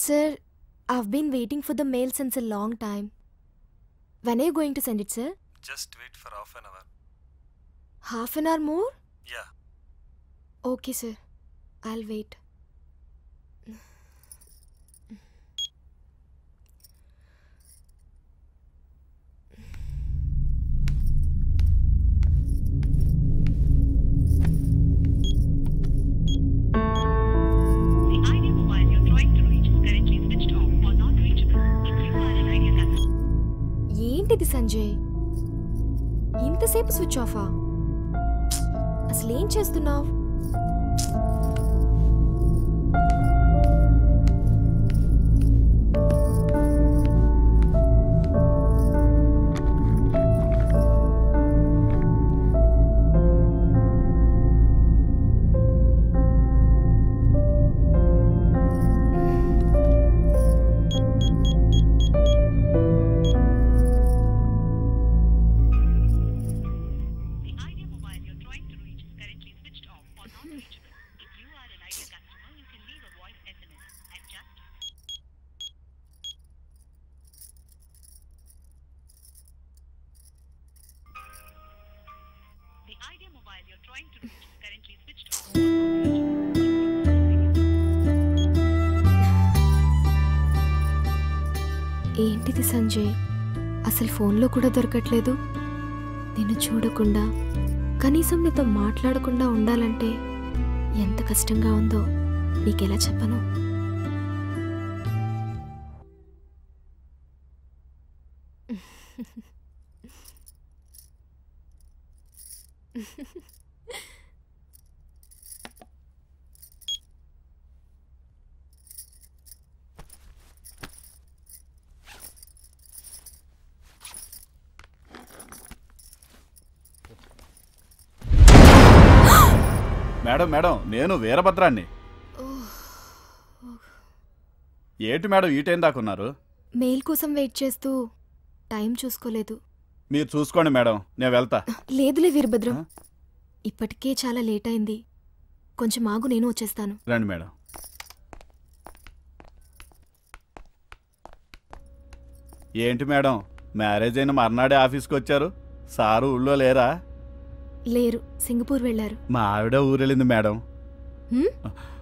Sir, I've been waiting for the mail since a long time. When are you going to send it, sir? Just wait for half an hour. Half an hour more? Yeah. Okay, sir. I'll wait. The idea mobile you're trying to reach is currently switched off or not reachable. If you are an idea customer, ఏంటిది సంజయ్ ఇంతసేపు switch ఆఫా అసలు ఏం చేస్తున్నావు the idea mobile you're trying to reach is currently switched off or not reachable. If you are an idea customer, you can leave a voice SMS at just The idea mobile you're trying to reach is currently switched off or not reachable. ఏంటిది సంజయ్ అసలు ఫోన్లో కూడా దొరకట్లేదు నిన్ను చూడకుండా కనీసం నీతో మాట్లాడకుండా ఉండాలంటే ఎంత కష్టంగా ఉందో నీకెలా చెప్పను మేడం మేడం నేను వీరభద్రాన్ని ఏంటి మేడం ఈ టైం దాకున్నారు మెయిల్ కోసం వెయిట్ చేస్తూ టైం చూసుకోలేదు మీరు చూసుకోండి మేడం నేను వెళ్తా లేదులే వీరభద్రం ఆ? ఇప్పటికే చాలా లేట్ అయింది కొంచెం ఆగు నేను వచ్చేస్తాను రండి మేడం ఏంటి మేడం మ్యారేజ్ అయిన మర్నాడే ఆఫీస్కి వచ్చారు సారు ఊళ్ళో లేరా లేరు సింగపూర్ వెళ్ళారు మా ఆవిడ ఊరెళ్ళింది మేడం హ్మ్?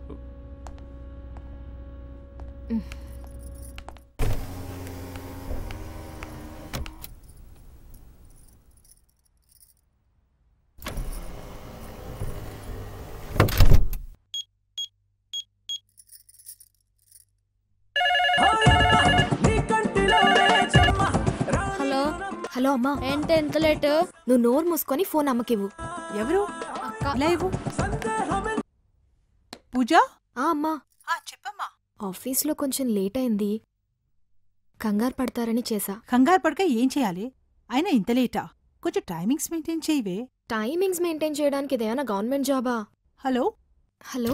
హలో హలో అమ్మా ఏంటి ఎంత లేటు నువ్వు నోరు మూసుకొని ఫోన్ అమ్మకివ్వు ఎవరు అక్క ఇలా ఇవ్వు పూజ ఆ అమ్మా ఆ, చెప్పమ్మా ఆఫీస్లో కొంచెం లేట్ అయింది కంగారు పడతారని చేశా కంగారు పడక ఏం చేయాలి అయినా ఇంత లేటా కొంచెం టైమింగ్స్ మెయింటైన్ చేయవే టైమింగ్స్ మెయింటైన్ చేయడానికి ఇదేమైనా గవర్నమెంట్ జాబా హలో హలో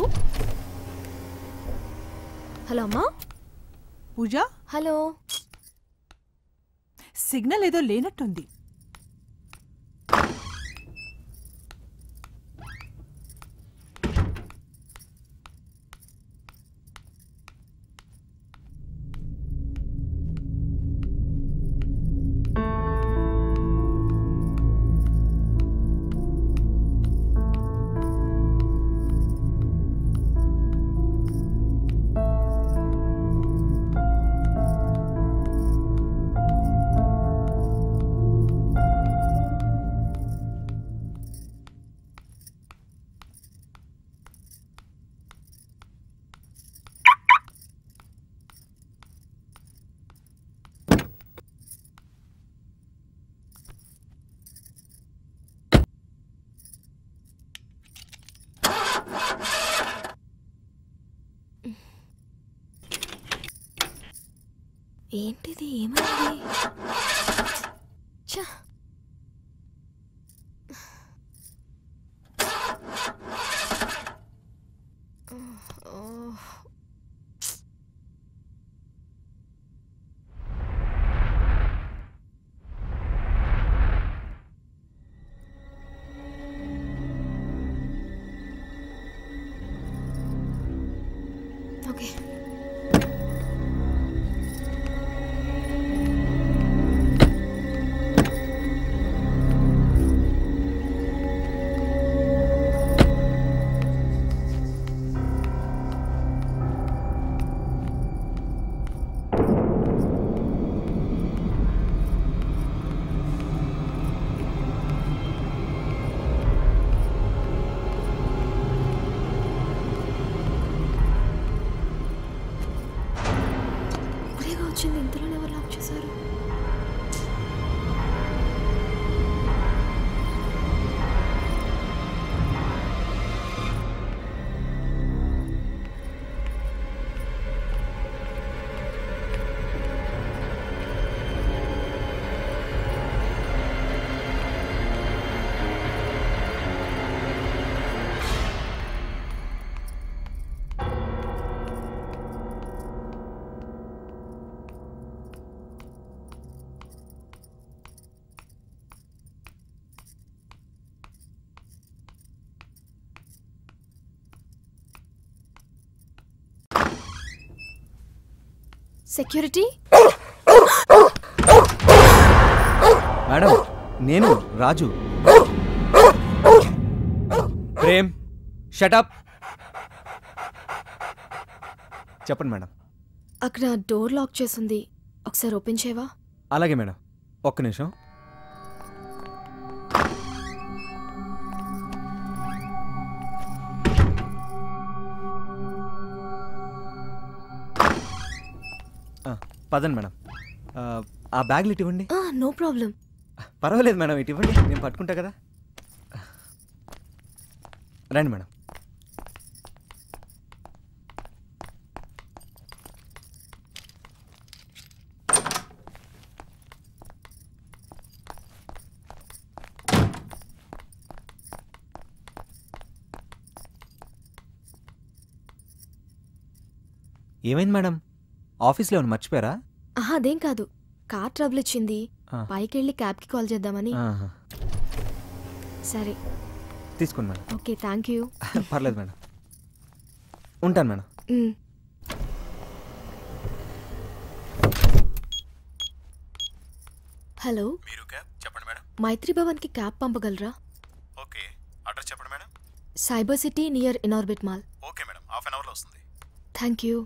హలో అమ్మా పూజ హలో సిగ్నల్ ఏదో లేనట్టుంది ఏంటిది ఏమైంది ఛ! ఓ. ఓకే సెక్యూరిటీ మేడం నేను రాజు ప్రేమ్ షటప్ చెప్పండి మేడం అక్కడ డోర్ లాక్ చేసింది ఒకసారి ఓపెన్ చేయవా అలాగే మేడం ఒక్క నిమిషం ఆ, పదండి మేడం ఆ, ఆ బ్యాగ్లు ఇటు ఇవ్వండి నో ప్రాబ్లం పర్వాలేదు మేడం ఇటు ఇవ్వండి నేను పట్టుకుంటా కదా రండి మేడం ఏమైంది మేడం ఆఫీస్లో ఏమైనా మర్చిపోయారా ఆహా అదేం కాదు కార్ ట్రబుల్ ఇచ్చింది ఆ. పైకి వెళ్ళి క్యాబ్కి కాల్ చేద్దామని ఆహా. సరే తీసుకోండి మేడం ఓకే థ్యాంక్ యూ పర్లేదు మేడం ఉంటాను మేడం హలో మీరు క్యాబ్ చెప్పండి మేడం మైత్రి భవన్కి క్యాబ్ పంపగలరా ఓకే అడ్రస్ చెప్పండి madam cyber city near Inorbit mall okay madam half an అవర్లో వస్తుంది థ్యాంక్ యూ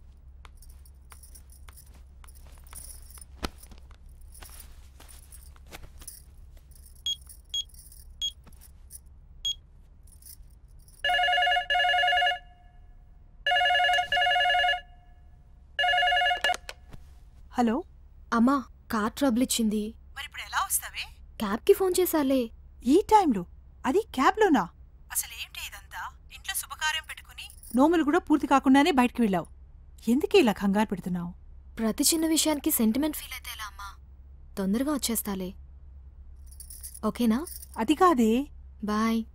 హలో అమ్మా కార్ ట్రబుల్ ఇచ్చింది మరి ఇప్పుడు ఎలా వస్తావే క్యాబ్కి ఫోన్ చేశాలే ఈ టైంలో అది క్యాబ్లోనా అసలు ఏంటి ఇదంతా ఇంట్లో శుభకార్యం పెట్టుకుని నోములు కూడా పూర్తి కాకుండానే బయటికి వెళ్ళావు ఎందుకు ఇలా కంగారు పెడుతున్నావు ప్రతి చిన్న విషయానికి సెంటిమెంట్ ఫీల్ అయితే ఎలా అమ్మా తొందరగా వచ్చేస్తాలే ఓకేనా అది కాదే బాయ్